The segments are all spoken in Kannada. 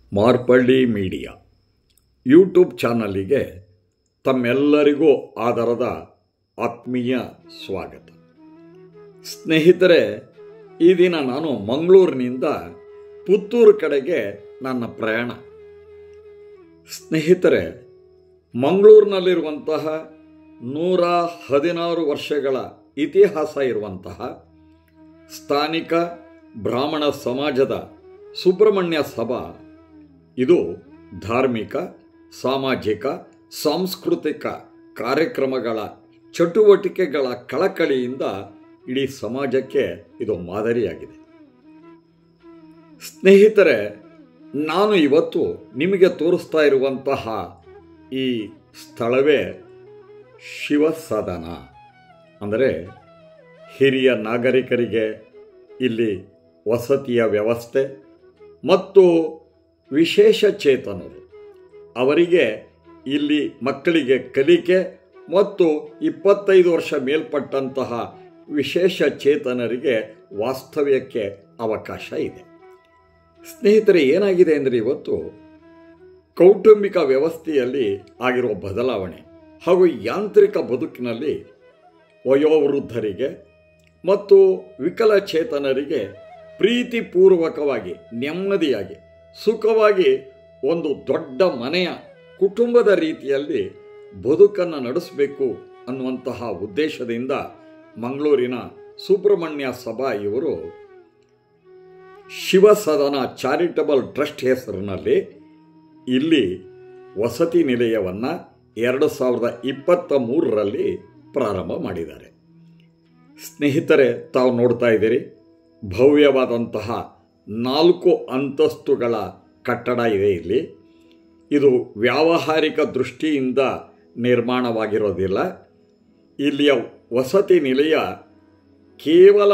ಮಾರ್ಪಳ್ಳಿ ಮೀಡಿಯಾ ಯೂಟ್ಯೂಬ್ ಚಾನಲ್ಲಿಗೆ ತಮ್ಮೆಲ್ಲರಿಗೂ ಆಧಾರದ ಆತ್ಮೀಯ ಸ್ವಾಗತ ಸ್ನೇಹಿತರೆ ಈ ದಿನ ನಾನು ಮಂಗಳೂರಿನಿಂದ ಪುತ್ತೂರು ಕಡೆಗೆ ನನ್ನ ಪ್ರಯಾಣ ಸ್ನೇಹಿತರೆ ಮಂಗಳೂರಿನಲ್ಲಿರುವಂತಹ ನೂರ ಹದಿನಾರು ವರ್ಷಗಳ ಇತಿಹಾಸ ಇರುವಂತಹ ಸ್ಥಾನಿಕ ಬ್ರಾಹ್ಮಣ ಸಮಾಜದ ಸುಬ್ರಹ್ಮಣ್ಯ ಸಭಾ ಇದು ಧಾರ್ಮಿಕ ಸಾಮಾಜಿಕ ಸಾಂಸ್ಕೃತಿಕ ಕಾರ್ಯಕ್ರಮಗಳ ಚಟುವಟಿಕೆಗಳ ಕಳಕಳಿಯಿಂದ ಇಡೀ ಸಮಾಜಕ್ಕೆ ಇದು ಮಾದರಿಯಾಗಿದೆ ಸ್ನೇಹಿತರೆ ನಾನು ಇವತ್ತು ನಿಮಗೆ ತೋರಿಸ್ತಾ ಇರುವಂತಹ ಈ ಸ್ಥಳವೇ ಶಿವಸದನ ಅಂದರೆ ಹಿರಿಯ ನಾಗರಿಕರಿಗೆ ಇಲ್ಲಿ ವಸತಿಯ ವ್ಯವಸ್ಥೆ ಮತ್ತು ವಿಶೇಷ ಚೇತನರು ಅವರಿಗೆ ಇಲ್ಲಿ ಮಕ್ಕಳಿಗೆ ಕಲಿಕೆ ಮತ್ತು ಇಪ್ಪತ್ತೈದು ವರ್ಷ ಮೇಲ್ಪಟ್ಟಂತಹ ವಿಶೇಷ ಚೇತನರಿಗೆ ವಾಸ್ತವ್ಯಕ್ಕೆ ಅವಕಾಶ ಇದೆ ಸ್ನೇಹಿತರೆ ಏನಾಗಿದೆ ಅಂದರೆ ಇವತ್ತು ಕೌಟುಂಬಿಕ ವ್ಯವಸ್ಥೆಯಲ್ಲಿ ಆಗಿರುವ ಬದಲಾವಣೆ ಹಾಗೂ ಯಾಂತ್ರಿಕ ಬದುಕಿನಲ್ಲಿ ವಯೋವೃದ್ಧರಿಗೆ ಮತ್ತು ವಿಕಲಚೇತನರಿಗೆ ಪ್ರೀತಿಪೂರ್ವಕವಾಗಿ ನೆಮ್ಮದಿಯಾಗಿ ಸುಖವಾಗಿ ಒಂದು ದೊಡ್ಡ ಮನೆಯ ಕುಟುಂಬದ ರೀತಿಯಲ್ಲಿ ಬದುಕನ್ನು ನಡೆಸಬೇಕು ಅನ್ನುವಂತಹ ಉದ್ದೇಶದಿಂದ ಮಂಗಳೂರಿನ ಸುಬ್ರಹ್ಮಣ್ಯ ಸಭಾ ಇವರು ಶಿವಸದನ ಚಾರಿಟಬಲ್ ಟ್ರಸ್ಟ್ ಹೆಸರಿನಲ್ಲಿ ಇಲ್ಲಿ ವಸತಿ ನಿಲಯವನ್ನು ಎರಡು ಸಾವಿರದ ಇಪ್ಪತ್ತ ಮೂರರಲ್ಲಿ ಪ್ರಾರಂಭ ಮಾಡಿದ್ದಾರೆ ಸ್ನೇಹಿತರೆ ತಾವು ನೋಡ್ತಾ ಇದ್ದೀರಿ ಭವ್ಯವಾದಂತಹ ನಾಲ್ಕು ಅಂತಸ್ತುಗಳ ಕಟ್ಟಡ ಇದೆ ಇಲ್ಲಿ ಇದು ವ್ಯಾವಹಾರಿಕ ದೃಷ್ಟಿಯಿಂದ ನಿರ್ಮಾಣವಾಗಿರೋದಿಲ್ಲ ಇಲ್ಲಿಯ ವಸತಿ ನಿಲಯ ಕೇವಲ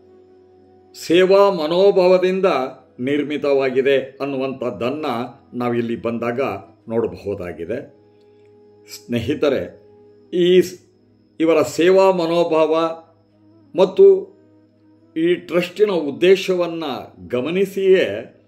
ಸೇವಾ ಮನೋಭಾವದಿಂದ ನಿರ್ಮಿತವಾಗಿದೆ ಅನ್ನುವಂಥದ್ದನ್ನು ನಾವಿಲ್ಲಿ ಬಂದಾಗ ನೋಡಬಹುದಾಗಿದೆ ಸ್ನೇಹಿತರೆ ಈ ಇವರ ಸೇವಾ ಮನೋಭಾವ ಮತ್ತು ಈ ಟ್ರಸ್ಟಿನ ಉದ್ದೇಶವನ್ನು ಗಮನಿಸಿಯೇ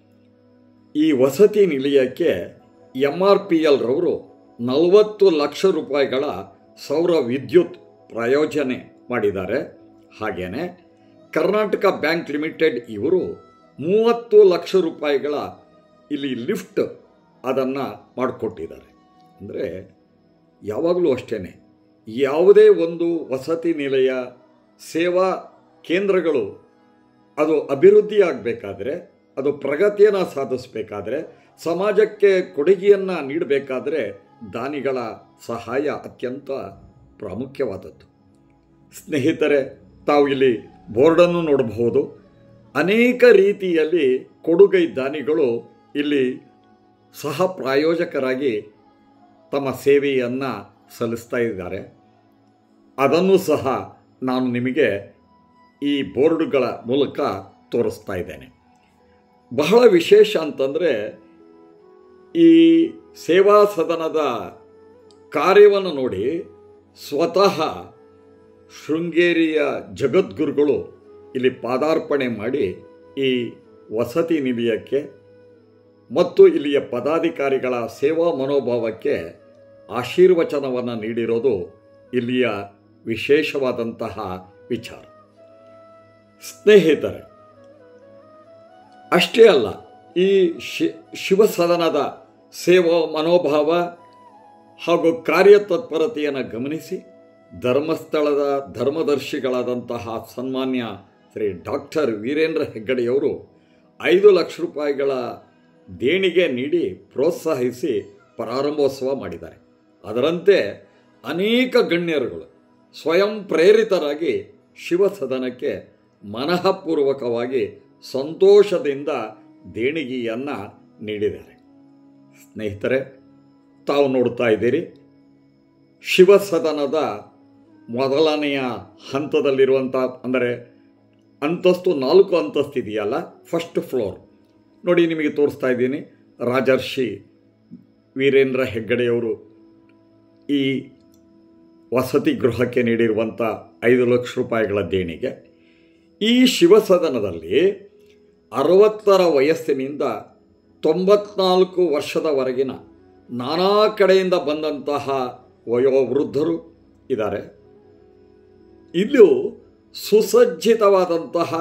ಈ ವಸತಿ ನಿಲಯಕ್ಕೆ ಎಮ್ ಆರ್ ಪಿ ಎಲ್ ರವರು ನಲವತ್ತು ಲಕ್ಷ ರೂಪಾಯಿಗಳ ಸೌರ ವಿದ್ಯುತ್ ಪ್ರಯೋಜನೆ ಮಾಡಿದ್ದಾರೆ ಹಾಗೆಯೇ ಕರ್ನಾಟಕ ಬ್ಯಾಂಕ್ ಲಿಮಿಟೆಡ್ ಇವರು ಮೂವತ್ತು ಲಕ್ಷ ರೂಪಾಯಿಗಳ ಇಲ್ಲಿ ಲಿಫ್ಟ್ ಅದನ್ನು ಮಾಡಿಕೊಟ್ಟಿದ್ದಾರೆ ಅಂದರೆ ಯಾವಾಗಲೂ ಅಷ್ಟೇ ಯಾವುದೇ ಒಂದು ವಸತಿ ನಿಲಯ ಸೇವಾ ಕೇಂದ್ರಗಳು ಅದು ಅಭಿವೃದ್ಧಿ ಆಗಬೇಕಾದ್ರೆ ಅದು ಪ್ರಗತಿಯನ್ನು ಸಾಧಿಸಬೇಕಾದ್ರೆ ಸಮಾಜಕ್ಕೆ ಕೊಡುಗೆಯನ್ನು ನೀಡಬೇಕಾದ್ರೆ ದಾನಿಗಳ ಸಹಾಯ ಅತ್ಯಂತ ಪ್ರಾಮುಖ್ಯವಾದದ್ದು ಸ್ನೇಹಿತರೆ ತಾವು ಇಲ್ಲಿ ಬೋರ್ಡನ್ನು ನೋಡಬಹುದು ಅನೇಕ ರೀತಿಯಲ್ಲಿ ಕೊಡುಗೈ ದಾನಿಗಳು ಇಲ್ಲಿ ಸಹ ಪ್ರಾಯೋಜಕರಾಗಿ ತಮ್ಮ ಸೇವೆಯನ್ನು ಸಲ್ಲಿಸ್ತಾ ಇದ್ದಾರೆ ಅದನ್ನು ಸಹ ನಾನು ನಿಮಗೆ ಈ ಬೋರ್ಡುಗಳ ಮೂಲಕ ತೋರಿಸ್ತಾ ಇದ್ದೇನೆ ಬಹಳ ವಿಶೇಷ ಅಂತಂದರೆ ಈ ಸೇವಾ ಸದನದ ಕಾರ್ಯವನ್ನು ನೋಡಿ ಸ್ವತಃ ಶೃಂಗೇರಿಯ ಜಗದ್ಗುರುಗಳು ಇಲ್ಲಿ ಪಾದಾರ್ಪಣೆ ಮಾಡಿ ಈ ವಸತಿ ನಿಲಯಕ್ಕೆ ಮತ್ತು ಇಲ್ಲಿಯ ಪದಾಧಿಕಾರಿಗಳ ಸೇವಾ ಮನೋಭಾವಕ್ಕೆ ಆಶೀರ್ವಚನವನ್ನು ನೀಡಿರೋದು ಇಲ್ಲಿಯ ವಿಶೇಷವಾದಂತಹ ವಿಚಾರ ಸ್ನೇಹಿತರೆ ಅಷ್ಟೇ ಅಲ್ಲ ಈ ಶಿ ಶಿವಸದನದ ಸೇವಾ ಮನೋಭಾವ ಹಾಗೂ ಕಾರ್ಯತತ್ಪರತೆಯನ್ನು ಗಮನಿಸಿ ಧರ್ಮಸ್ಥಳದ ಧರ್ಮದರ್ಶಿಗಳಾದಂತಹ ಸನ್ಮಾನ್ಯ ಶ್ರೀ ಡಾಕ್ಟರ್ ವೀರೇಂದ್ರ ಹೆಗ್ಗಡೆಯವರು ಐದು ಲಕ್ಷ ರೂಪಾಯಿಗಳ ದೇಣಿಗೆ ನೀಡಿ ಪ್ರೋತ್ಸಾಹಿಸಿ ಪ್ರಾರಂಭೋತ್ಸವ ಮಾಡಿದ್ದಾರೆ ಅದರಂತೆ ಅನೇಕ ಗಣ್ಯರುಗಳು ಸ್ವಯಂ ಪ್ರೇರಿತರಾಗಿ ಶಿವಸದನಕ್ಕೆ ಮನಃಪೂರ್ವಕವಾಗಿ ಸಂತೋಷದಿಂದ ದೇಣಿಗೆಯನ್ನು ನೀಡಿದ್ದಾರೆ ಸ್ನೇಹಿತರೆ ತಾವು ನೋಡ್ತಾ ಇದ್ದೀರಿ ಶಿವಸದನದ ಮೊದಲನೆಯ ಹಂತದಲ್ಲಿರುವಂಥ ಅಂದರೆ ಅಂತಸ್ತು ನಾಲ್ಕು ಅಂತಸ್ತು ಇದೆಯಲ್ಲ ಫಸ್ಟ್ ಫ್ಲೋರ್ ನೋಡಿ ನಿಮಗೆ ತೋರಿಸ್ತಾ ಇದ್ದೀನಿ ರಾಜರ್ಷಿ ವೀರೇಂದ್ರ ಹೆಗ್ಗಡೆಯವರು ಈ ವಸತಿ ಗೃಹಕ್ಕೆ ನೀಡಿರುವಂಥ ಐದು ಲಕ್ಷ ರೂಪಾಯಿಗಳ ದೇಣಿಗೆ ಈ ಶಿವಸದನದಲ್ಲಿ ಅರವತ್ತರ ವಯಸ್ಸಿನಿಂದ ತೊಂಬತ್ನಾಲ್ಕು ವರ್ಷದವರೆಗಿನ ನಾನಾ ಕಡೆಯಿಂದ ಬಂದಂತಹ ವಯೋವೃದ್ಧರು ಇದ್ದಾರೆ ಇಲ್ಲೂ ಸುಸಜ್ಜಿತವಾದಂತಹ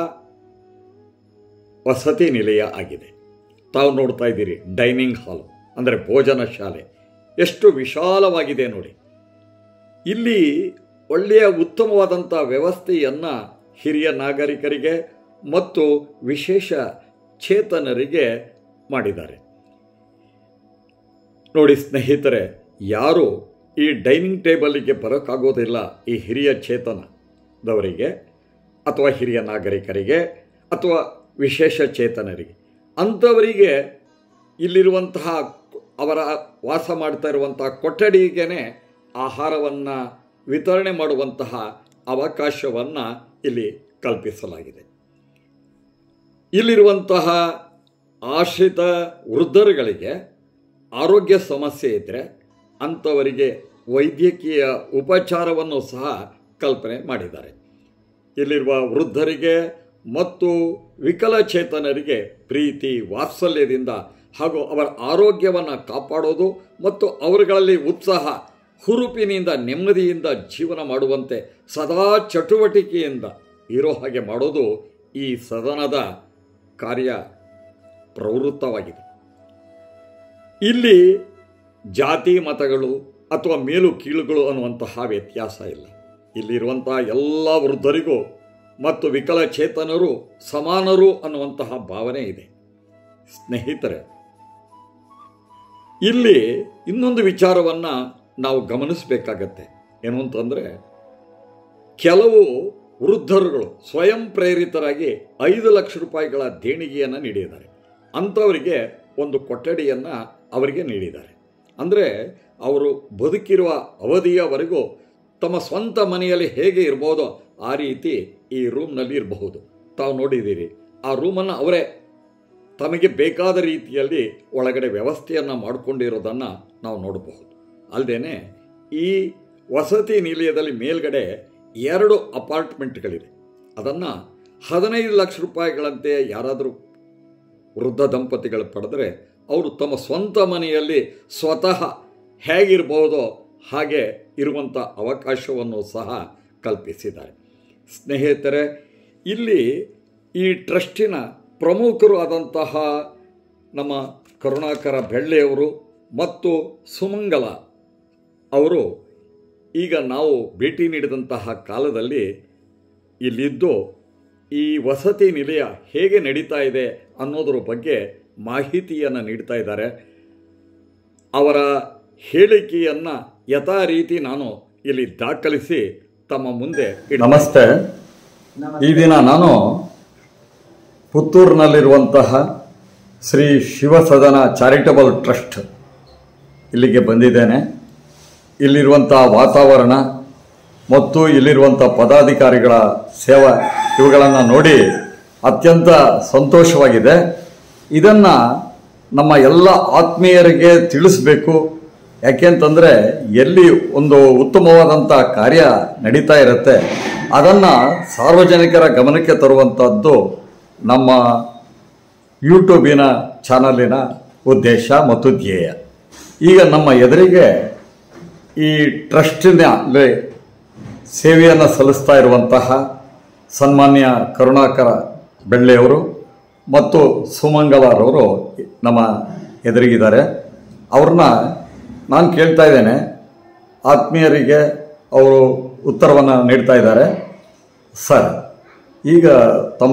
ವಸತಿ ನಿಲಯ ಆಗಿದೆ ತಾವು ನೋಡ್ತಾ ಇದ್ದೀರಿ ಡೈನಿಂಗ್ ಹಾಲ್ ಅಂದರೆ ಭೋಜನ ಶಾಲೆ ಎಷ್ಟು ವಿಶಾಲವಾಗಿದೆ ನೋಡಿ ಇಲ್ಲಿ ಒಳ್ಳೆಯ ಉತ್ತಮವಾದಂಥ ವ್ಯವಸ್ಥೆಯನ್ನು ಹಿರಿಯ ನಾಗರಿಕರಿಗೆ ಮತ್ತು ವಿಶೇಷ ಚೇತನರಿಗೆ ಮಾಡಿದ್ದಾರೆ ನೋಡಿ ಸ್ನೇಹಿತರೆ ಯಾರು ಈ ಡೈನಿಂಗ್ ಟೇಬಲಿಗೆ ಬರೋಕ್ಕಾಗೋದಿಲ್ಲ ಈ ಹಿರಿಯ ಚೇತನದವರಿಗೆ ಅಥವಾ ಹಿರಿಯ ನಾಗರಿಕರಿಗೆ ಅಥವಾ ವಿಶೇಷ ಚೇತನರಿಗೆ ಅಂಥವರಿಗೆ ಇಲ್ಲಿರುವಂತಹ ಅವರ ವಾಸ ಮಾಡ್ತಾ ಇರುವಂತಹ ಕೊಠಡಿಗೇ ಆಹಾರವನ್ನು ವಿತರಣೆ ಮಾಡುವಂತಹ ಅವಕಾಶವನ್ನು ಇಲ್ಲಿ ಕಲ್ಪಿಸಲಾಗಿದೆ ಇಲ್ಲಿರುವಂತಹ ಆಶ್ರಿತ ವೃದ್ಧರುಗಳಿಗೆ ಆರೋಗ್ಯ ಸಮಸ್ಯೆ ಇದ್ದರೆ ಅಂಥವರಿಗೆ ವೈದ್ಯಕೀಯ ಉಪಚಾರವನ್ನು ಸಹ ಕಲ್ಪನೆ ಮಾಡಿದ್ದಾರೆ ಇಲ್ಲಿರುವ ವೃದ್ಧರಿಗೆ ಮತ್ತು ವಿಕಲಚೇತನರಿಗೆ ಪ್ರೀತಿ ವಾತ್ಸಲ್ಯದಿಂದ ಹಾಗೂ ಅವರ ಆರೋಗ್ಯವನ್ನು ಕಾಪಾಡೋದು ಮತ್ತು ಅವರುಗಳಲ್ಲಿ ಉತ್ಸಾಹ ಹುರುಪಿನಿಂದ ನೆಮ್ಮದಿಯಿಂದ ಜೀವನ ಮಾಡುವಂತೆ ಸದಾ ಚಟುವಟಿಕೆಯಿಂದ ಇರೋ ಹಾಗೆ ಮಾಡೋದು ಈ ಸದನದ ಕಾರ್ಯ ಪ್ರವೃತ್ತವಾಗಿದೆ ಇಲ್ಲಿ ಜಾತಿ ಮತಗಳು ಅಥವಾ ಮೇಲು ಕೀಳುಗಳು ಅನ್ನುವಂತಹ ವ್ಯತ್ಯಾಸ ಇಲ್ಲ ಇಲ್ಲಿರುವಂತಹ ಎಲ್ಲ ವೃದ್ಧರಿಗೂ ಮತ್ತು ವಿಕಲಚೇತನರು ಸಮಾನರು ಅನ್ನುವಂತಹ ಭಾವನೆ ಇದೆ ಸ್ನೇಹಿತರೆ ಇಲ್ಲಿ ಇನ್ನೊಂದು ವಿಚಾರವನ್ನು ನಾವು ಗಮನಿಸಬೇಕಾಗತ್ತೆ ಏನು ಅಂತಂದರೆ ಕೆಲವು ವೃದ್ಧರುಗಳು ಸ್ವಯಂ ಪ್ರೇರಿತರಾಗಿ ಐದು ಲಕ್ಷ ರೂಪಾಯಿಗಳ ದೇಣಿಗೆಯನ್ನು ನೀಡಿದ್ದಾರೆ ಅಂಥವರಿಗೆ ಒಂದು ಕೊಠಡಿಯನ್ನು ಅವರಿಗೆ ನೀಡಿದ್ದಾರೆ ಅಂದರೆ ಅವರು ಬದುಕಿರುವ ಅವಧಿಯವರೆಗೂ ತಮ್ಮ ಸ್ವಂತ ಮನೆಯಲ್ಲಿ ಹೇಗೆ ಇರ್ಬೋದೋ ಆ ರೀತಿ ಈ ರೂಮ್ನಲ್ಲಿ ಇರಬಹುದು ತಾವು ನೋಡಿದ್ದೀರಿ ಆ ರೂಮನ್ನು ಅವರೇ ತಮಗೆ ಬೇಕಾದ ರೀತಿಯಲ್ಲಿ ಒಳಗಡೆ ವ್ಯವಸ್ಥೆಯನ್ನು ಮಾಡಿಕೊಂಡಿರೋದನ್ನು ನಾವು ನೋಡಬಹುದು ಅಲ್ಲದೆ ಈ ವಸತಿ ನಿಲಯದಲ್ಲಿ ಮೇಲ್ಗಡೆ ಎರಡು ಅಪಾರ್ಟ್ಮೆಂಟ್ಗಳಿದೆ ಅದನ್ನು ಹದಿನೈದು ಲಕ್ಷ ರೂಪಾಯಿಗಳಂತೆ ಯಾರಾದರೂ ವೃದ್ಧ ದಂಪತಿಗಳು ಪಡೆದರೆ ಅವರು ತಮ್ಮ ಸ್ವಂತ ಮನೆಯಲ್ಲಿ ಸ್ವತಃ ಹೇಗಿರ್ಬೋದೋ ಹಾಗೆ ಇರುವಂಥ ಅವಕಾಶವನ್ನು ಸಹ ಕಲ್ಪಿಸಿದ್ದಾರೆ ಸ್ನೇಹಿತರೆ ಇಲ್ಲಿ ಈ ಟ್ರಸ್ಟಿನ ಪ್ರಮುಖರು ಆದಂತಹ ನಮ್ಮ ಕರುಣಾಕರ ಬೆಳ್ಳೆಯವರು ಮತ್ತು ಸುಮಂಗಲ ಅವರು ಈಗ ನಾವು ಭೇಟಿ ನೀಡಿದಂತಹ ಕಾಲದಲ್ಲಿ ಇಲ್ಲಿದ್ದು ಈ ವಸತಿ ನಿಲಯ ಹೇಗೆ ನಡೀತಾ ಇದೆ ಅನ್ನೋದ್ರ ಬಗ್ಗೆ ಮಾಹಿತಿಯನ್ನು ನೀಡ್ತಾ ಇದ್ದಾರೆ ಅವರ ಹೇಳಿಕೆಯನ್ನು ಯಥಾ ರೀತಿ ನಾನು ಇಲ್ಲಿ ದಾಖಲಿಸಿ ತಮ್ಮ ಮುಂದೆ ಇಡ್- ನಮಸ್ತೆ ಈ ದಿನ ನಾನು ಪುತ್ತೂರಿನಲ್ಲಿರುವಂತಹ ಶ್ರೀ ಶಿವಸದನ ಚಾರಿಟಬಲ್ ಟ್ರಸ್ಟ್ ಇಲ್ಲಿಗೆ ಬಂದಿದ್ದೇನೆ ಇಲ್ಲಿರುವಂಥ ವಾತಾವರಣ ಮತ್ತು ಇಲ್ಲಿರುವಂಥ ಪದಾಧಿಕಾರಿಗಳ ಸೇವೆ ಇವುಗಳನ್ನು ನೋಡಿ ಅತ್ಯಂತ ಸಂತೋಷವಾಗಿದೆ ಇದನ್ನು ನಮ್ಮ ಎಲ್ಲ ಆತ್ಮೀಯರಿಗೆ ತಿಳಿಸ್ಬೇಕು ಯಾಕೆಂತಂದರೆ ಎಲ್ಲಿ ಒಂದು ಉತ್ತಮವಾದಂಥ ಕಾರ್ಯ ನಡೀತಾ ಇರುತ್ತೆ ಅದನ್ನು ಸಾರ್ವಜನಿಕರ ಗಮನಕ್ಕೆ ತರುವಂಥದ್ದು ನಮ್ಮ ಯೂಟ್ಯೂಬಿನ ಚಾನಲಿನ ಉದ್ದೇಶ ಮತ್ತು ಧ್ಯೇಯ ಈಗ ನಮ್ಮ ಎದುರಿಗೆ ಈ ಟ್ರಸ್ಟಿನಲ್ಲಿ ಸೇವೆಯನ್ನು ಸಲ್ಲಿಸ್ತಾ ಇರುವಂತಹ ಸನ್ಮಾನ್ಯ ಕರುಣಾಕರ ಬೆಳ್ಳೆಯವರು ಮತ್ತು ಸುಮಂಗಲರವರು ನಮ್ಮ ಎದುರಿಗಿದ್ದಾರೆ ಅವ್ರನ್ನ ನಾನು ಕೇಳ್ತಾ ಇದ್ದೇನೆ ಆತ್ಮೀಯರಿಗೆ ಅವರು ಉತ್ತರವನ್ನು ನೀಡ್ತಾ ಇದ್ದಾರೆ ಸರ್ ಈಗ ತಮ್ಮ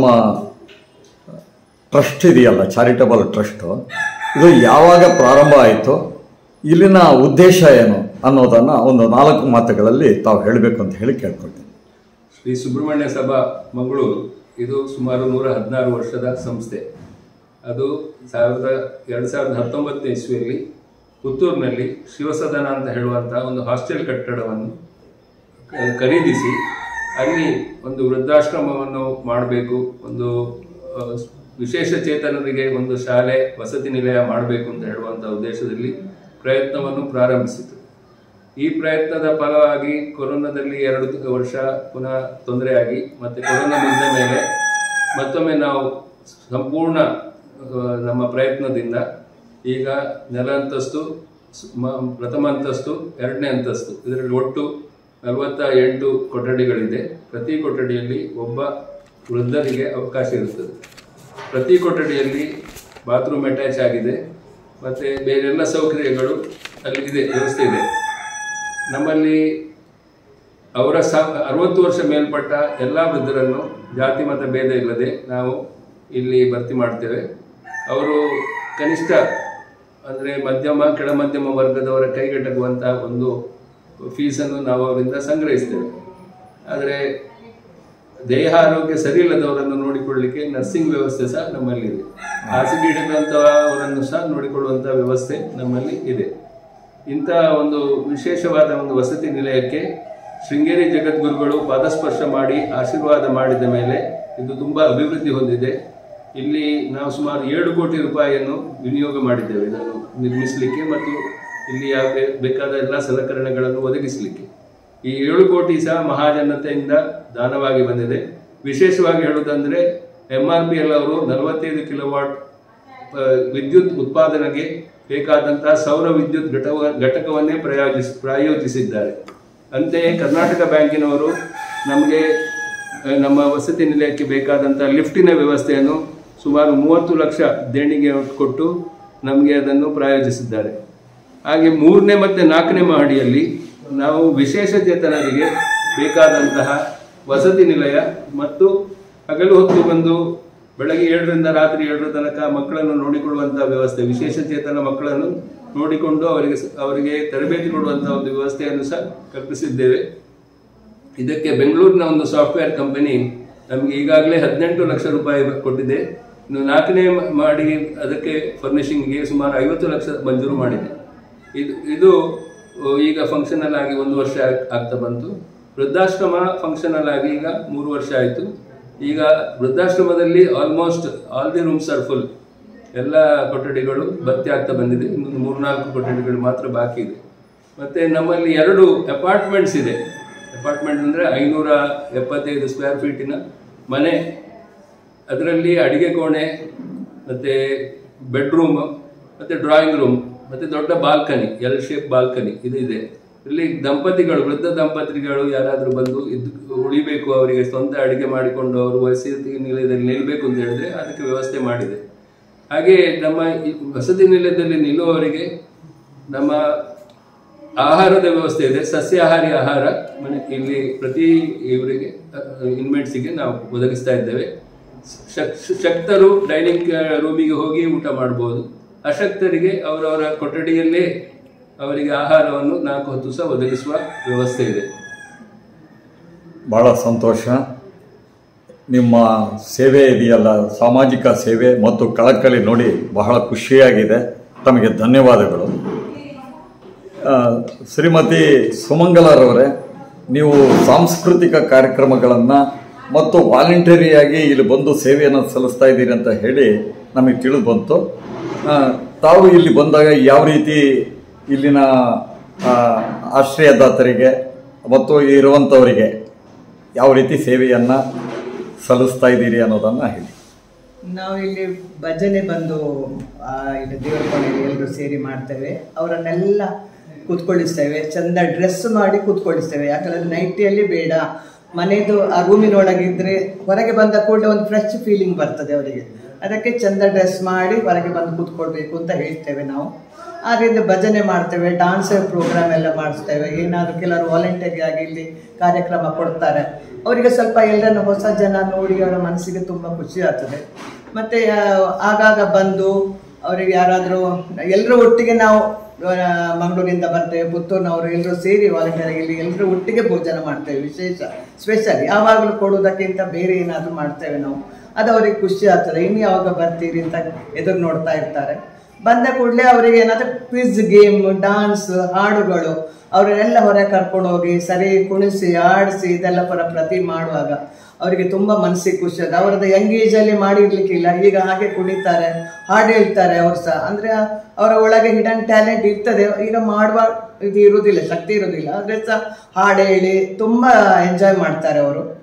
ಟ್ರಸ್ಟ್ ಇದೆಯಲ್ಲ ಚಾರಿಟಬಲ್ ಟ್ರಸ್ಟು ಇದು ಯಾವಾಗ ಪ್ರಾರಂಭ ಆಯಿತು ಇಲ್ಲಿನ ಉದ್ದೇಶ ಏನು ಅನ್ನೋದನ್ನು ಒಂದು ನಾಲ್ಕು ಮಾತುಗಳಲ್ಲಿ ತಾವು ಹೇಳಬೇಕು ಅಂತ ಹೇಳಿ ಕೇಳ್ಕೊಳ್ತೀನಿ ಶ್ರೀ ಸುಬ್ರಹ್ಮಣ್ಯ ಸಭಾ ಮಂಗಳೂರು ಇದು ಸುಮಾರು ನೂರ ಹದಿನಾರು ವರ್ಷದ ಸಂಸ್ಥೆ ಅದು ಸಾವಿರದ ಎರಡು ಸಾವಿರದ ಹತ್ತೊಂಬತ್ತನೇ ಇಸ್ವಿಯಲ್ಲಿ ಪುತ್ತೂರಿನಲ್ಲಿ ಶಿವಸದನ ಅಂತ ಹೇಳುವಂತಹ ಒಂದು ಹಾಸ್ಟೆಲ್ ಕಟ್ಟಡವನ್ನು ಕ- ಖರೀದಿಸಿ ಅಲ್ಲಿ ಒಂದು ವೃದ್ಧಾಶ್ರಮವನ್ನು ಮಾಡಬೇಕು ಒಂದು ಆ, ವಿಶೇಷ ಚೇತನರಿಗೆ ಒಂದು ಶಾಲೆ ವಸತಿ ನಿಲಯ ಮಾಡಬೇಕು ಅಂತ ಹೇಳುವಂಥ ಉದ್ದೇಶದಲ್ಲಿ ಪ್ರಯತ್ನವನ್ನು ಪ್ರಾರಂಭಿಸಿತು ಈ ಪ್ರಯತ್ನದ ಫಲವಾಗಿ ಕೊರೋನಾದಲ್ಲಿ ಎರಡು ತಿ- ವರ್ಷ ಪುನಃ ತೊಂದರೆಯಾಗಿ ಮತ್ತೆ ಕೊರೋನಾ ಮುಗಿದ ಮೇಲೆ ಮತ್ತೊಮ್ಮೆ ನಾವು ಸಂಪೂರ್ಣ ಆ, ನಮ್ಮ ಪ್ರಯತ್ನದಿಂದ ಈಗ ನೆಲ ಅಂತಸ್ತು ಸ್- ಮ- ಪ್ರಥಮ ಅಂತಸ್ತು ಎರಡನೇ ಅಂತಸ್ತು ಇದರಲ್ಲಿ ಒಟ್ಟು ನಲವತ್ತ ಎಂಟು ಕೊಠಡಿಗಳಿದೆ ಪ್ರತಿ ಕೊಠಡಿಯಲ್ಲಿ ಒಬ್ಬ ವೃದ್ಧರಿಗೆ ಅವಕಾಶ ಇರುತ್ತದೆ ಪ್ರತಿ ಕೊಠಡಿಯಲ್ಲಿ ಬಾತ್ರೂಮ್ ಅಟ್ಯಾಚ್ ಆಗಿದೆ ಮತ್ತು ಬೇರೆಲ್ಲ ಸೌಕರ್ಯಗಳು ಅಲ್ಲಿ ಇದೆ ವ್ಯವಸ್ಥೆ ಇದೆ ನಮ್ಮಲ್ಲಿ ಅವರ ಸ ಅರವತ್ತು ವರ್ಷ ಮೇಲ್ಪಟ್ಟ ಎಲ್ಲ ವೃದ್ಧರನ್ನು ಜಾತಿ ಮತ ಭೇದ ಇಲ್ಲದೆ ನಾವು ಇಲ್ಲಿ ಭರ್ತಿ ಮಾಡ್ತೇವೆ ಅವರು ಕನಿಷ್ಠ ಅಂದರೆ ಮಧ್ಯಮ ಕೆಳ ಮಧ್ಯಮ ವರ್ಗದವರ ಕೈಗೆಟಕುವಂಥ ಒಂದು ಫೀಸನ್ನು ನಾವು ಅವರಿಂದ ಸಂಗ್ರಹಿಸ್ತೇವೆ ಆದರೆ ದೇಹ ಆರೋಗ್ಯ ಸರಿ ಇಲ್ಲದವರನ್ನು ನೋಡಿಕೊಳ್ಳಲಿಕ್ಕೆ ನರ್ಸಿಂಗ್ ವ್ಯವಸ್ಥೆ ಸಹ ನಮ್ಮಲ್ಲಿ ಇದೆ ಹಾಸಿಗೆ ಹಿಡಿದಂಥವರನ್ನು ಸಹ ನೋಡಿಕೊಳ್ಳುವಂಥ ವ್ಯವಸ್ಥೆ ನಮ್ಮಲ್ಲಿ ಇದೆ ಇಂಥ ಒಂದು ವಿಶೇಷವಾದ ಒಂದು ವಸತಿ ನಿಲಯಕ್ಕೆ ಶೃಂಗೇರಿ ಜಗದ್ಗುರುಗಳು ಪಾದಸ್ಪರ್ಶ ಮಾಡಿ ಆಶೀರ್ವಾದ ಮಾಡಿದ ಮೇಲೆ ಇದು ತುಂಬ ಅಭಿವೃದ್ಧಿ ಹೊಂದಿದೆ ಇಲ್ಲಿ ನಾವು ಸುಮಾರು ಏಳು ಕೋಟಿ ರೂಪಾಯಿಯನ್ನು ವಿನಿಯೋಗ ಮಾಡಿದ್ದೇವೆ ಇದನ್ನು ನಿರ್ಮಿಸಲಿಕ್ಕೆ ಮತ್ತು ಇಲ್ಲಿ ಬೇಕಾದ ಎಲ್ಲ ಸಲಕರಣೆಗಳನ್ನು ಒದಗಿಸಲಿಕ್ಕೆ ಈ ಏಳು ಕೋಟಿ ಸಹ ಮಹಾಜನತೆಯಿಂದ ದಾನವಾಗಿ ಬಂದಿದೆ ವಿಶೇಷವಾಗಿ ಹೇಳುವುದಂದ್ರೆ ಎಂ ಆರ್ ಪಿ ಎಲ್ ಅವರು ನಲವತ್ತೈದು ಕಿಲೋವಾಟ್ ಆ, ವಿದ್ಯುತ್ ಉತ್ಪಾದನೆಗೆ ಬೇಕಾದಂತಹ ಸೌರ ವಿದ್ಯುತ್ ಘಟಕ ಘಟಕವನ್ನೇ ಪ್ರಯೋಜಿಸ್ ಪ್ರಾಯೋಜಿಸಿದ್ದಾರೆ ಅಂತೆಯೇ ಕರ್ನಾಟಕ ಬ್ಯಾಂಕಿನವರು ನಮಗೆ ಆ, ನಮ್ಮ ವಸತಿ ನಿಲಯಕ್ಕೆ ಬೇಕಾದಂಥ ಲಿಫ್ಟಿನ ವ್ಯವಸ್ಥೆಯನ್ನು ಸುಮಾರು ಮೂವತ್ತು ಲಕ್ಷ ದೇಣಿಗೆ ಕೊಟ್ಟು ನಮಗೆ ಅದನ್ನು ಪ್ರಾಯೋಜಿಸಿದ್ದಾರೆ ಹಾಗೆ ಮೂರನೇ ಮತ್ತು ನಾಲ್ಕನೇ ಮಹಡಿಯಲ್ಲಿ ನಾವು ವಿಶೇಷ ಚೇತನರಿಗೆ ಬೇಕಾದಂತಹ ವಸತಿ ನಿಲಯ ಮತ್ತು ಹಗಲು ಹೊತ್ತು ಬಂದು ಬೆಳಗ್ಗೆ ಏಳರಿಂದ ರಾತ್ರಿ ಏಳರ ತನಕ ಮಕ್ಕಳನ್ನು ನೋಡಿಕೊಳ್ಳುವಂತಹ ವ್ಯವಸ್ಥೆ ವಿಶೇಷ ಚೇತನ ಮಕ್ಕಳನ್ನು ನೋಡಿಕೊಂಡು ಅವರಿಗೆ ಸ- ಅವರಿಗೆ ತರಬೇತಿ ಕೊಡುವಂತಹ ಒಂದು ವ್ಯವಸ್ಥೆಯನ್ನು ಸಹ ಕಲ್ಪಿಸಿದ್ದೇವೆ ಇದಕ್ಕೆ ಬೆಂಗಳೂರಿನ ಒಂದು ಸಾಫ್ಟ್ವೇರ್ ಕಂಪನಿ ನಮಗೆ ಈಗಾಗಲೇ ಹದಿನೆಂಟು ಲಕ್ಷ ರೂಪಾಯಿ ಕೊಟ್ಟಿದೆ ಇನ್ನು ನಾಲ್ಕನೇ ಮ- ಮಾಡಿ ಅದಕ್ಕೆ ಫರ್ನಿಶಿಂಗ್ಗೆ ಸುಮಾರು ಐವತ್ತು ಲಕ್ಷ ಮಂಜೂರು ಮಾಡಿದೆ ಇದು ಇದು ಅಹ್, ಈಗ ಫಂಕ್ಷನಲ್ ಆಗಿ ಒಂದು ವರ್ಷ ಆಗ್- ಆಗ್ತಾ ಬಂತು ವೃದ್ಧಾಶ್ರಮ ಫಂಕ್ಷನಲ್ ಆಗಿ ಈಗ ಮೂರು ವರ್ಷ ಆಯಿತು ಈಗ ವೃದ್ಧಾಶ್ರಮದಲ್ಲಿ almost all the rooms are full ಎಲ್ಲ ಕೊಠಡಿಗಳು ಭರ್ತಿ ಆಗ್ತಾ ಬಂದಿದೆ ಇನ್ನೊಂದು ಮೂರ್ನಾಲ್ಕು ಕೊಠಡಿಗಳು ಮಾತ್ರ ಬಾಕಿ ಇದೆ ಮತ್ತೆ ನಮ್ಮಲ್ಲಿ ಎರಡು ಅಪಾರ್ಟ್ಮೆಂಟ್ಸ್ ಇದೆ ಅಪಾರ್ಟ್ಮೆಂಟ್ ಅಂದರೆ ಐನೂರ ಎಪ್ಪತ್ತೈದು ಸ್ಕ್ವೇರ್ ಫೀಟಿನ ಮನೆ ಅದರಲ್ಲಿ ಅಡಿಗೆ ಕೋಣೆ ಮತ್ತು ಬೆಡ್ರೂಮ್ ಮತ್ತು ಡ್ರಾಯಿಂಗ್ ರೂಮ್ ಮತ್ತು ದೊಡ್ಡ ಬಾಲ್ಕನಿ ಎಲ್ ಶೇಪ್ ಬಾಲ್ಕನಿ ಇದು ಇದೆ ಇಲ್ಲಿ ದಂಪತಿಗಳು ವೃದ್ಧ ದಂಪತಿಗಳು ಯಾರಾದರೂ ಬಂದು ಇದು ಉಳಿಬೇಕು ಅವರಿಗೆ ಸ್ವಂತ ಅಡಿಗೆ ಮಾಡಿಕೊಂಡು ಅವರು ವಸತಿ ನಿಲಯದಲ್ಲಿ ನಿಲ್ಲಬೇಕು ಅಂತ ಹೇಳಿದ್ರೆ ಅದಕ್ಕೆ ವ್ಯವಸ್ಥೆ ಮಾಡಿದೆ ಹಾಗೆ ನಮ್ಮ ಈ ವಸತಿ ನಿಲಯದಲ್ಲಿ ನಿಲ್ಲುವವರಿಗೆ ನಮ್ಮ ಆಹಾರದ ವ್ಯವಸ್ಥೆ ಇದೆ ಸಸ್ಯಾಹಾರಿ ಆಹಾರ ಮನೆ ಇಲ್ಲಿ ಪ್ರತಿ ಇವರಿಗೆ ಇನ್ಮೇಟ್ಸಿಗೆ ನಾವು ಒದಗಿಸ್ತಾ ಇದ್ದೇವೆ ಶಕ್- ಶಕ್ತರು ಡೈನಿಂಗ್ ರೂಮಿಗೆ ಹೋಗಿ ಊಟ ಮಾಡ್ಬೋದು ಅಶಕ್ತರಿಗೆ ಅವರವರ ಕೊಠಡಿಯಲ್ಲೇ ಅವರಿಗೆ ಆಹಾರವನ್ನು ನಾಲ್ಕು ಹೊತ್ತು ಸಹ ಒದಗಿಸುವ ವ್ಯವಸ್ಥೆ ಇದೆ ಭಾಳ ಸಂತೋಷ ನಿಮ್ಮ ಸೇವೆ ಇದೆಯಲ್ಲ ಸಾಮಾಜಿಕ ಸೇವೆ ಮತ್ತು ಕಳಕಳಿ ನೋಡಿ ಬಹಳ ಖುಷಿಯಾಗಿದೆ ತಮಗೆ ಧನ್ಯವಾದಗಳು ಆ, ಶ್ರೀಮತಿ ಸುಮಂಗಲರವರೇ ನೀವು ಸಾಂಸ್ಕೃತಿಕ ಕಾರ್ಯಕ್ರಮಗಳನ್ನು ಮತ್ತು ವಾಲಂಟರಿಯಾಗಿ ಇಲ್ಲಿ ಬಂದು ಸೇವೆಯನ್ನು ಸಲ್ಲಿಸ್ತಾ ಇದ್ದೀರಿ ಅಂತ ಹೇಳಿ ನಮಗೆ ತಿಳಿದು ಬಂತು ಆ, ತಾವು ಇಲ್ಲಿ ಬಂದಾಗ ಯಾವ ರೀತಿ ಇಲ್ಲಿನ ಆ, ಆಶ್ರಯದಾತರಿಗೆ ಮತ್ತು ಇರುವಂಥವರಿಗೆ ಯಾವ ರೀತಿ ಸೇವೆಯನ್ನು ಸಲ್ಲಿಸ್ತಾ ಇದ್ದೀರಿ ಅನ್ನೋದನ್ನು ಹೇಳಿ ನಾವು ಇಲ್ಲಿ ಭಜನೆ ಬಂದು ಆ, ಇಲ್ಲಿ ದೇವರ ಮನೆಯಲ್ಲಿ ಎಲ್ಲರೂ ಸೇರಿ ಮಾಡ್ತೇವೆ ಅವರನ್ನೆಲ್ಲ ಕೂತ್ಕೊಳ್ಳಿಸ್ತೇವೆ ಚಂದ ಡ್ರೆಸ್ ಮಾಡಿ ಕೂತ್ಕೊಳ್ಳಿಸ್ತೇವೆ ಯಾಕಂದ್ರೆ ನೈಟಿಯಲ್ಲಿ ಬೇಡ ಮನೆದು ಆ ರೂಮಿನೊಳಗಿದ್ರೆ ಹೊರಗೆ ಬಂದ ಕೂಡಲೇ ಒಂದು ಫ್ರೆಶ್ ಫೀಲಿಂಗ್ ಬರ್ತದೆ ಅವರಿಗೆ ಅದಕ್ಕೆ ಚಂದ ಡ್ರೆಸ್ ಮಾಡಿ ಹೊರಗೆ ಬಂದು ಕೂತ್ಕೊಳ್ಬೇಕು ಅಂತ ಹೇಳ್ತೇವೆ ನಾವು ಆದ್ದರಿಂದ ಭಜನೆ ಮಾಡ್ತೇವೆ ಡಾನ್ಸ್ ಪ್ರೋಗ್ರಾಮ್ ಎಲ್ಲ ಮಾಡಿಸ್ತೇವೆ ಏನಾದರೂ ಕೆಲವರು ವಾಲಂಟರಿ ಆಗಿ ಇಲ್ಲಿ ಕಾರ್ಯಕ್ರಮ ಕೊಡ್ತಾರೆ ಅವರಿಗೆ ಸ್ವಲ್ಪ ಎಲ್ಲರನ್ನು ಹೊಸ ಜನ ನೋಡಿ ಅವರ ಮನಸ್ಸಿಗೆ ತುಂಬ ಖುಷಿ ಆಗ್ತದೆ ಮತ್ತು ಆಗಾಗ ಬಂದು ಅವರಿಗೆ ಯಾರಾದರೂ ಎಲ್ಲರೂ ಒಟ್ಟಿಗೆ ನಾವು ಆ, ಮಂಗಳೂರಿಂದ ಬರ್ತೇವೆ ಪುತ್ತೂರಿನವರು ಎಲ್ಲರೂ ಸೇರಿ ವಾಲಂಟಿಯರ್ ಇಲ್ಲಿ ಎಲ್ಲರೂ ಒಟ್ಟಿಗೆ ಭೋಜನ ಮಾಡ್ತೇವೆ ವಿಶೇಷ ಸ್ಪೆಷಲ್ ಯಾವಾಗಲೂ ಕೊಡೋದಕ್ಕಿಂತ ಬೇರೆ ಏನಾದರೂ ಮಾಡ್ತೇವೆ ನಾವು ಅದು ಅವರಿಗೆ ಖುಷಿ ಆಗ್ತದೆ ಇನ್ನು ಯಾವಾಗ ಬರ್ತೀರಿ ಅಂತ ಎದುರು ನೋಡ್ತಾ ಇರ್ತಾರೆ ಬಂದ ಕೂಡಲೇ ಅವರಿಗೆ ಏನಾದರೂ ಕ್ವಿಜ್ ಗೇಮ್ ಡಾನ್ಸ್ ಹಾಡುಗಳು ಅವರನ್ನೆಲ್ಲ ಹೊರಗೆ ಕರ್ಕೊಂಡು ಹೋಗಿ ಸರಿ ಕುಣಿಸಿ ಆಡಿಸಿ ಇದೆಲ್ಲ ಪರ ಪ್ರತಿ ಮಾಡುವಾಗ ಅವರಿಗೆ ತುಂಬ ಮನಸ್ಸಿಗೆ ಖುಷಿ ಅದು ಅವರದ್ದು ಯಂಗ್ ಏಜಲ್ಲಿ ಮಾಡಿರ್ಲಿಕ್ಕಿಲ್ಲ ಈಗ ಹಾಗೆ ಕುಣಿತಾರೆ ಹಾಡು ಹೇಳ್ತಾರೆ ಅವ್ರು ಸಹ ಅಂದರೆ ಅವರ ಒಳಗೆ ಹಿಡನ್ ಟ್ಯಾಲೆಂಟ್ ಇರ್ತದೆ ಈಗ ಮಾಡುವ ಇದು ಇರುವುದಿಲ್ಲ ಶಕ್ತಿ ಇರುವುದಿಲ್ಲ ಆದರೆ ಸಹ ಹಾಡು ಹೇಳಿ ತುಂಬ ಎಂಜಾಯ್ ಮಾಡ್ತಾರೆ ಅವರು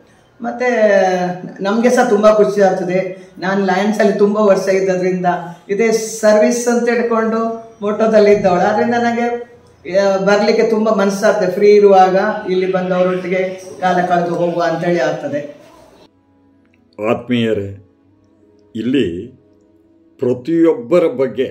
ಮತ್ತೆ ನಮಗೆ ಸಹ ತುಂಬ ಖುಷಿ ಆಗ್ತದೆ ನಾನು ಲಯನ್ಸಲ್ಲಿ ತುಂಬ ವರ್ಷ ಇದ್ದದ್ರಿಂದ ಇದೇ ಸರ್ವಿಸ್ ಅಂತ ಹೇಳ್ಕೊಂಡು ಮೋಟೋದಲ್ಲಿ ಇದ್ದವಳು ಅದರಿಂದ ನನಗೆ ಆ, ಬರ್ಲಿಕ್ಕೆ ತುಂಬ ಮನಸ್ಸಾಗ್ತದೆ ಫ್ರೀ ಇರುವಾಗ ಇಲ್ಲಿ ಬಂದವರೊಟ್ಟಿಗೆ ಕಾಲ ಕಳೆದು ಹೋಗುವ ಅಂತೇಳಿ ಆಗ್ತದೆ ಆತ್ಮೀಯರೇ ಇಲ್ಲಿ ಪ್ರತಿಯೊಬ್ಬರ ಬಗ್ಗೆ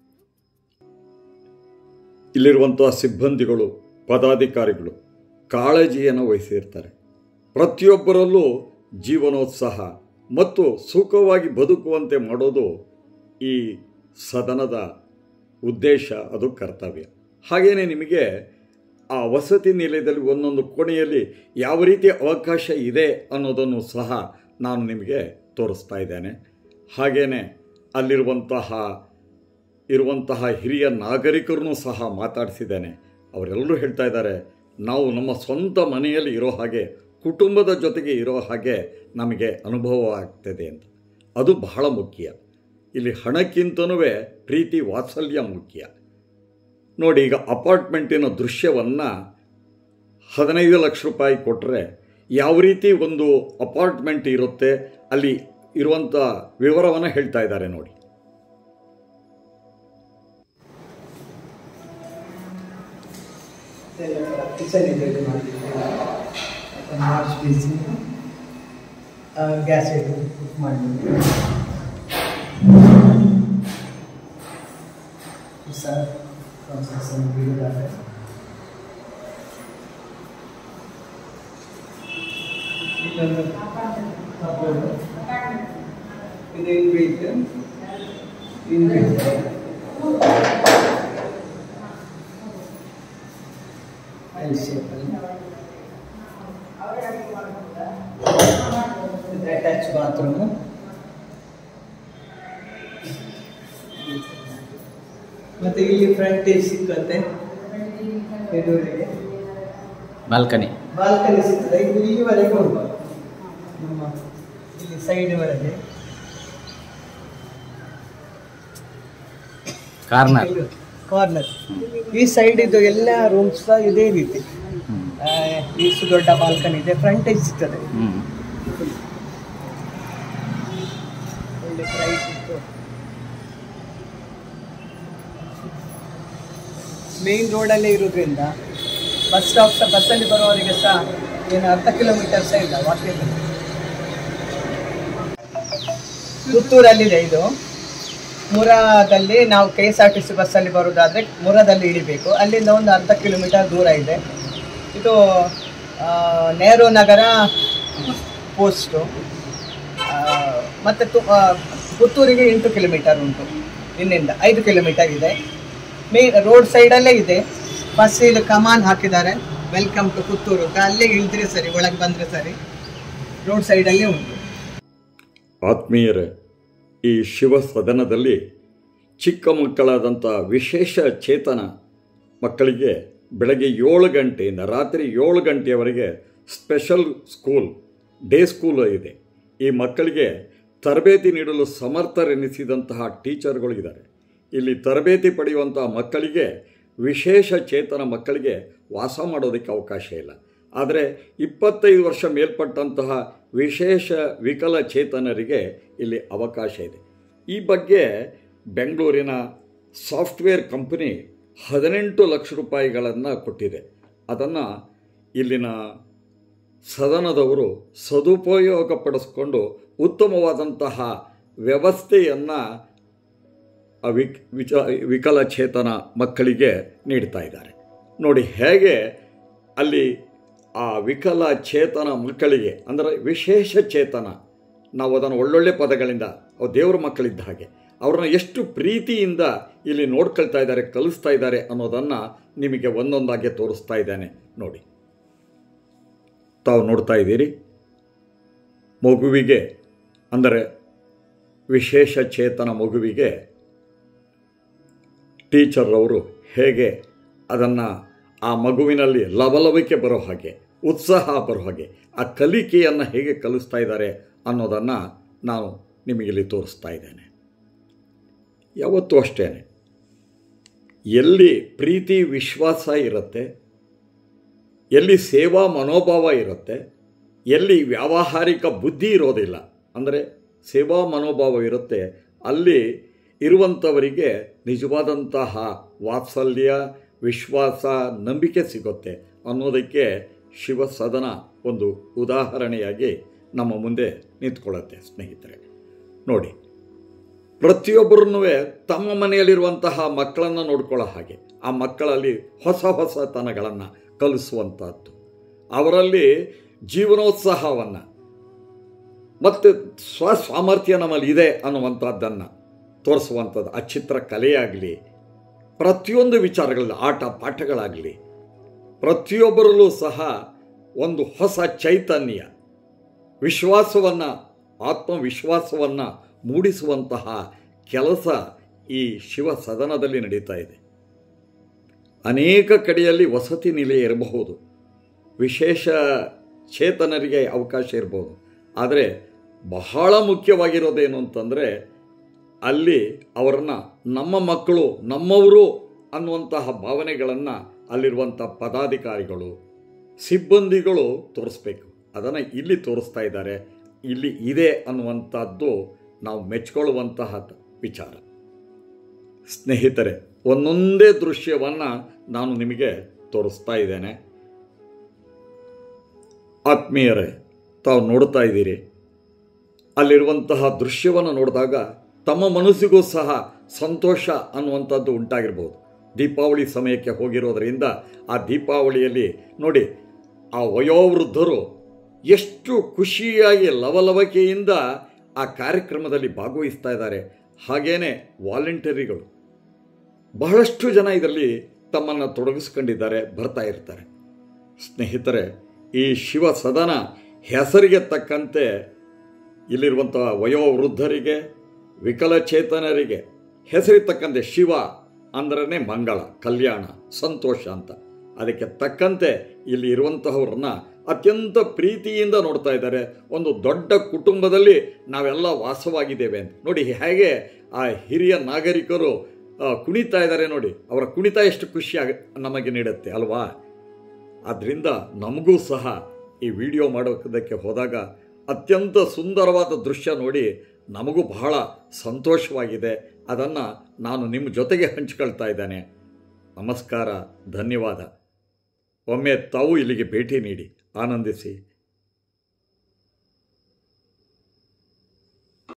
ಇಲ್ಲಿರುವಂಥ ಸಿಬ್ಬಂದಿಗಳು ಪದಾಧಿಕಾರಿಗಳು ಕಾಳಜಿಯನ್ನು ವಹಿಸಿರ್ತಾರೆ ಪ್ರತಿಯೊಬ್ಬರಲ್ಲೂ ಜೀವನೋತ್ಸಾಹ ಮತ್ತು ಸುಖವಾಗಿ ಬದುಕುವಂತೆ ಮಾಡೋದು ಈ ಸದನದ ಉದ್ದೇಶ ಅದು ಕರ್ತವ್ಯ ಹಾಗೆಯೇ ನಿಮಗೆ ಆ ವಸತಿ ನಿಲಯದಲ್ಲಿ ಒಂದೊಂದು ಕೋಣೆಯಲ್ಲಿ ಯಾವ ರೀತಿ ಅವಕಾಶ ಇದೆ ಅನ್ನೋದನ್ನು ಸಹ ನಾನು ನಿಮಗೆ ತೋರಿಸ್ತಾ ಇದ್ದೇನೆ ಹಾಗೆಯೇ ಅಲ್ಲಿರುವಂತಹ ಇರುವಂತಹ ಹಿರಿಯ ನಾಗರಿಕರನ್ನು ಸಹ ಮಾತಾಡಿಸಿದ್ದೇನೆ ಅವರೆಲ್ಲರೂ ಹೇಳ್ತಾ ಇದ್ದಾರೆ ನಾವು ನಮ್ಮ ಸ್ವಂತ ಮನೆಯಲ್ಲಿ ಇರೋ ಹಾಗೆ ಕುಟುಂಬದ ಜೊತೆಗೆ ಇರೋ ಹಾಗೆ ನಮಗೆ ಅನುಭವ ಆಗ್ತದೆ ಅಂತ ಅದು ಬಹಳ ಮುಖ್ಯ ಇಲ್ಲಿ ಹಣಕ್ಕಿಂತನೂ ಪ್ರೀತಿ ವಾತ್ಸಲ್ಯ ಮುಖ್ಯ ನೋಡಿ ಈಗ ಅಪಾರ್ಟ್ಮೆಂಟಿನ ದೃಶ್ಯವನ್ನು ಹದಿನೈದು ಲಕ್ಷ ರೂಪಾಯಿ ಕೊಟ್ಟರೆ ಯಾವ ರೀತಿ ಒಂದು ಅಪಾರ್ಟ್ಮೆಂಟ್ ಇರುತ್ತೆ ಅಲ್ಲಿ ಇರುವಂಥ ವಿವರವನ್ನು ಹೇಳ್ತಾ ಇದ್ದಾರೆ ನೋಡಿ ಕಿಚನ್ ಇದೆ ವಾಶ್ ಬೇಸಿನ್ ಗ್ಯಾಸ್ ಇಟ್ಟು ಕುಕ್ ಮಾಡಿ ಸರ್ ಕನ್ಸ್ಟ್ರಕ್ಷನ್ ಬಿಡಿದ್ದಾರೆ ಇಲ್ಲೊಂದು ಕಬೋರ್ಡ್. ಇದು ಇನ್ಬಿಲ್ಟ್ ಇನ್ಬಿಲ್ಟ್ ಎಲ್ ಶೇಪಲ್ಲಿ ಅಟ್ಯಾಚ್ ಬಾತ್ರೂಮು ಮತ್ತೆ ಇಲ್ಲಿ ಫ್ರಂಟೇಜ್ ಸಿಕ್ಕತ್ತೆ ಎದುರಿಗೆ ಬಾಲ್ಕನಿ ಬಾಲ್ಕನಿ ಸಿಗ್ತದೆ ಇದು ಇಲ್ಲಿವರೆಗೆ ಉಂಟು ನಮ್ಮ ಇಲ್ಲಿ ಸೈಡ್ವರೆಗೆ ಕಾರ್ನರ್ ಕಾರ್ನರ್ ಈ ಸೈಡ್ ಇದು ಎಲ್ಲ ರೂಮ್ಸ್ ಸಹ ಇದೇ ರೀತಿ ಆ, ಇಷ್ಟು ದೊಡ್ಡ ಬಾಲ್ಕನಿ ಇದೆ ಫ್ರಂಟೇಜ್ ಸಿಗ್ತದೆ ಹ್ಞೂ ಒಳ್ಳೆ ಪ್ರೈಸ್ ಇತ್ತು ಮೇನ್ ರೋಡಲ್ಲೇ ಇರೋದ್ರಿಂದ ಬಸ್ ಸ್ಟಾಪ್ ಸಹ ಬಸ್ಸಲ್ಲಿ ಬರುವವರಿಗೆ ಸಹ ಏನು ಅರ್ಧ ಕಿಲೋಮೀಟರ್ ಸಹ ಇಲ್ಲ ವಾಕೇಬಲ್ ಪುತ್ತೂರಲ್ಲಿದೆ ಇದು ಮುರಾದಲ್ಲಿ ನಾವು K S R T C ಬಸ್ಸಲ್ಲಿ ಬರೋದಾದರೆ ಮುರದಲ್ಲಿ ಇಳಿಬೇಕು ಅಲ್ಲಿಂದ ಒಂದು ಅರ್ಧ ಕಿಲೋಮೀಟರ್ ದೂರ ಇದೆ ಇದು ಆ, ನೆಹರು ನಗರ ಪೋಸ್ಟು ಆ, ಮತ್ತೆ ತು ಆ, ಪುತ್ತೂರಿಗೆ ಎಂಟು ಕಿಲೋಮೀಟರ್ ಉಂಟು ಇಲ್ಲಿಂದ ಐದು ಕಿಲೋಮೀಟರ್ ಇದೆ ಮೇ ರೋಡ್ ಸೈಡಲ್ಲೇ ಇದೆ ಫಸ್ಟ್ ಇಲ್ಲಿ ಕಮಾನ್ ಹಾಕಿದ್ದಾರೆ ವೆಲ್ಕಮ್ ಟು ಪುತ್ತೂರು ಅಂತ ಅಲ್ಲೇ ಇಳಿದ್ರೆ ಸರಿ ಒಳಗೆ ಬಂದರೆ ಸರಿ ರೋಡ್ ಸೈಡಲ್ಲೇ ಉಂಟು ಆತ್ಮೀಯರೇ ಈ ಶಿವ ಸದನದಲ್ಲಿ ಚಿಕ್ಕ ಮಕ್ಕಳಾದಂಥ ವಿಶೇಷ ಚೇತನ ಮಕ್ಕಳಿಗೆ ಬೆಳಗ್ಗೆ ಏಳು ಗಂಟೆಯಿಂದ ರಾತ್ರಿ ಏಳು ಗಂಟೆಯವರೆಗೆ ಸ್ಪೆಷಲ್ ಸ್ಕೂಲ್ ಡೇ ಸ್ಕೂಲ್ ಇದೆ ಈ ಮಕ್ಕಳಿಗೆ ತರಬೇತಿ ನೀಡಲು ಸಮರ್ಥರೆನಿಸಿದಂತಹ ಟೀಚರ್ಗಳು ಇದ್ದಾರೆ ಇಲ್ಲಿ ತರಬೇತಿ ಪಡೆಯುವಂತಹ ಮಕ್ಕಳಿಗೆ ವಿಶೇಷ ಚೇತನ ಮಕ್ಕಳಿಗೆ ವಾಸ ಮಾಡೋದಕ್ಕೆ ಅವಕಾಶ ಇಲ್ಲ ಆದರೆ ಇಪ್ಪತ್ತೈದು ವರ್ಷ ಮೇಲ್ಪಟ್ಟಂತಹ ವಿಶೇಷ ವಿಕಲಚೇತನರಿಗೆ ಇಲ್ಲಿ ಅವಕಾಶ ಇದೆ ಈ ಬಗ್ಗೆ ಬೆಂಗಳೂರಿನ ಸಾಫ್ಟ್ವೇರ್ ಕಂಪನಿ ಹದಿನೆಂಟು ಲಕ್ಷ ರೂಪಾಯಿಗಳನ್ನು ಕೊಟ್ಟಿದೆ ಅದನ್ನು ಇಲ್ಲಿನ ಸದನದವರು ಸದುಪಯೋಗಪಡಿಸ್ಕೊಂಡು ಉತ್ತಮವಾದಂತಹ ವ್ಯವಸ್ಥೆಯನ್ನು ಆ ವಿಕ್ ವಿಚ ವಿಕಲಚೇತನ ಮಕ್ಕಳಿಗೆ ನೀಡ್ತಾ ಇದ್ದಾರೆ ನೋಡಿ ಹೇಗೆ ಅಲ್ಲಿ ಆ ವಿಕಲಚೇತನ ಮಕ್ಕಳಿಗೆ ಅಂದರೆ ವಿಶೇಷ ಚೇತನ ನಾವು ಅದನ್ನು ಒಳ್ಳೊಳ್ಳೆ ಪದಗಳಿಂದ ಅವು ದೇವರ ಮಕ್ಕಳಿದ್ದ ಹಾಗೆ ಅವ್ರನ್ನ ಎಷ್ಟು ಪ್ರೀತಿಯಿಂದ ಇಲ್ಲಿ ನೋಡ್ಕೊಳ್ತಾ ಇದ್ದಾರೆ ಕಲಿಸ್ತಾ ಇದ್ದಾರೆ ಅನ್ನೋದನ್ನು ನಿಮಗೆ ಒಂದೊಂದಾಗಿ ತೋರಿಸ್ತಾ ಇದ್ದೇನೆ ನೋಡಿ ತಾವು ನೋಡ್ತಾ ಇದ್ದೀರಿ ಮಗುವಿಗೆ ಅಂದರೆ ವಿಶೇಷ ಚೇತನ ಮಗುವಿಗೆ ಟೀಚರ್ ಅವರು ಹೇಗೆ ಅದನ್ನು ಆ ಮಗುವಿನಲ್ಲಿ ಲವಲವಿಕೆ ಬರೋ ಹಾಗೆ ಉತ್ಸಾಹ ಬರೋ ಹಾಗೆ ಆ ಕಲಿಕೆಯನ್ನು ಹೇಗೆ ಕಲಿಸ್ತಾ ಇದ್ದಾರೆ ಅನ್ನೋದನ್ನು ನಾನು ನಿಮಗಿಲ್ಲಿ ತೋರಿಸ್ತಾ ಇದ್ದೇನೆ ಯಾವತ್ತೂ ಅಷ್ಟೇ ಎಲ್ಲಿ ಪ್ರೀತಿ ವಿಶ್ವಾಸ ಇರುತ್ತೆ ಎಲ್ಲಿ ಸೇವಾ ಮನೋಭಾವ ಇರುತ್ತೆ ಎಲ್ಲಿ ವ್ಯಾವಹಾರಿಕ ಬುದ್ಧಿ ಇರೋದಿಲ್ಲ ಅಂದರೆ ಸೇವಾ ಮನೋಭಾವ ಇರುತ್ತೆ ಅಲ್ಲಿ ಇರುವಂಥವರಿಗೆ ನಿಜವಾದಂತಹ ವಾತ್ಸಲ್ಯ ವಿಶ್ವಾಸ ನಂಬಿಕೆ ಸಿಗುತ್ತೆ ಅನ್ನೋದಕ್ಕೆ ಶಿವಸದನ ಒಂದು ಉದಾಹರಣೆಯಾಗಿ ನಮ್ಮ ಮುಂದೆ ನಿಂತ್ಕೊಳ್ಳುತ್ತೆ ಸ್ನೇಹಿತರೆ ನೋಡಿ ಪ್ರತಿಯೊಬ್ಬರನ್ನೂ ತಮ್ಮ ಮನೆಯಲ್ಲಿರುವಂತಹ ಮಕ್ಕಳನ್ನು ನೋಡ್ಕೊಳ್ಳೋ ಹಾಗೆ ಆ ಮಕ್ಕಳಲ್ಲಿ ಹೊಸ ಹೊಸತನಗಳನ್ನು ಕಲಿಸುವಂಥದ್ದು ಅವರಲ್ಲಿ ಜೀವನೋತ್ಸಾಹವನ್ನು ಮತ್ತು ಸ್ವಸಾಮರ್ಥ್ಯ ನಮ್ಮಲ್ಲಿ ಇದೆ ಅನ್ನುವಂಥದ್ದನ್ನು ತೋರಿಸುವಂಥದ್ದು ಆ ಚಿತ್ರ ಕಲೆಯಾಗಲಿ ಪ್ರತಿಯೊಂದು ವಿಚಾರಗಳಲ್ಲಿ ಆಟ ಪಾಠಗಳಾಗಲಿ ಪ್ರತಿಯೊಬ್ಬರಲ್ಲೂ ಸಹ ಒಂದು ಹೊಸ ಚೈತನ್ಯ ವಿಶ್ವಾಸವನ್ನು ಆತ್ಮವಿಶ್ವಾಸವನ್ನು ಮೂಡಿಸುವಂತಹ ಕೆಲಸ ಈ ಶಿವ ಸದನದಲ್ಲಿ ನಡೀತಾ ಇದೆ ಅನೇಕ ಕಡೆಯಲ್ಲಿ ವಸತಿ ನಿಲಯ ಇರಬಹುದು ವಿಶೇಷ ಚೇತನರಿಗೆ ಅವಕಾಶ ಇರ್ಬೋದು ಆದರೆ ಬಹಳ ಮುಖ್ಯವಾಗಿರೋದೇನು ಅಂತಂದರೆ ಅಲ್ಲಿ ಅವರನ್ನು ನಮ್ಮ ಮಕ್ಕಳು ನಮ್ಮವರು ಅನ್ನುವಂತಹ ಭಾವನೆಗಳನ್ನು ಅಲ್ಲಿರುವಂಥ ಪದಾಧಿಕಾರಿಗಳು ಸಿಬ್ಬಂದಿಗಳು ತೋರಿಸ್ಬೇಕು ಅದನ್ನು ಇಲ್ಲಿ ತೋರಿಸ್ತಾ ಇದ್ದಾರೆ ಇಲ್ಲಿ ಇದೆ ಅನ್ನುವಂಥದ್ದು ನಾವು ಮೆಚ್ಕೊಳ್ಳುವಂತಹ ವಿಚಾರ ಸ್ನೇಹಿತರೆ ಒಂದೊಂದೇ ದೃಶ್ಯವನ್ನು ನಾನು ನಿಮಗೆ ತೋರಿಸ್ತಾ ಇದ್ದೇನೆ ಆತ್ಮೀಯರೇ ತಾವು ನೋಡ್ತಾ ಇದ್ದೀರಿ ಅಲ್ಲಿರುವಂತಹ ದೃಶ್ಯವನ್ನು ನೋಡಿದಾಗ ತಮ್ಮ ಮನಸ್ಸಿಗೂ ಸಹ ಸಂತೋಷ ಅನ್ನುವಂಥದ್ದು ಉಂಟಾಗಿರ್ಬೋದು ದೀಪಾವಳಿ ಸಮಯಕ್ಕೆ ಹೋಗಿರೋದರಿಂದ ಆ ದೀಪಾವಳಿಯಲ್ಲಿ ನೋಡಿ ಆ ವಯೋವೃದ್ಧರು ಎಷ್ಟು ಖುಷಿಯಾಗಿ ಲವಲವಿಕೆಯಿಂದ ಆ ಕಾರ್ಯಕ್ರಮದಲ್ಲಿ ಭಾಗವಹಿಸ್ತಾ ಇದ್ದಾರೆ ಹಾಗೇನೆ ವಾಲಂಟರಿಗಳು ಬಹಳಷ್ಟು ಜನ ಇದರಲ್ಲಿ ತಮ್ಮನ್ನು ತೊಡಗಿಸ್ಕೊಂಡಿದ್ದಾರೆ ಬರ್ತಾ ಇರ್ತಾರೆ ಸ್ನೇಹಿತರೆ ಈ ಶಿವ ಸದನ ಹೆಸರಿಗೆ ತಕ್ಕಂತೆ ಇಲ್ಲಿರುವಂತಹ ವಯೋವೃದ್ಧರಿಗೆ ವಿಕಲಚೇತನರಿಗೆ ಹೆಸರಿಗೆ ತಕ್ಕಂತೆ ಶಿವ ಅಂದ್ರೇ ಮಂಗಳ ಕಲ್ಯಾಣ ಸಂತೋಷ ಅಂತ ಅದಕ್ಕೆ ತಕ್ಕಂತೆ ಇಲ್ಲಿ ಇರುವಂತಹವ್ರನ್ನ ಅತ್ಯಂತ ಪ್ರೀತಿಯಿಂದ ನೋಡ್ತಾ ಇದ್ದಾರೆ ಒಂದು ದೊಡ್ಡ ಕುಟುಂಬದಲ್ಲಿ ನಾವೆಲ್ಲ ವಾಸವಾಗಿದ್ದೇವೆ ಅಂತ ನೋಡಿ ಹೇಗೆ ಆ ಹಿರಿಯ ನಾಗರಿಕರು ಆ, ಕುಣಿತಾ ಇದ್ದಾರೆ ನೋಡಿ ಅವರ ಕುಣಿತ ಎಷ್ಟು ಖುಷಿಯಾಗ ನಮಗೆ ನೀಡುತ್ತೆ ಅಲ್ವಾ ಆದ್ದರಿಂದ ನಮಗೂ ಸಹ ಈ ವಿಡಿಯೋ ಮಾಡೋದಕ್ಕೆ ಹೋದಾಗ ಅತ್ಯಂತ ಸುಂದರವಾದ ದೃಶ್ಯ ನೋಡಿ ನಮಗೂ ಬಹಳ ಸಂತೋಷವಾಗಿದೆ ಅದನ್ನು ನಾನು ನಿಮ್ಮ ಜೊತೆಗೆ ಹಂಚ್ಕೊಳ್ತಾ ಇದ್ದೇನೆ ನಮಸ್ಕಾರ ಧನ್ಯವಾದ ಒಮ್ಮೆ ತಾವು ಇಲ್ಲಿಗೆ ಭೇಟಿ ನೀಡಿ ಆನಂದಿಸಿ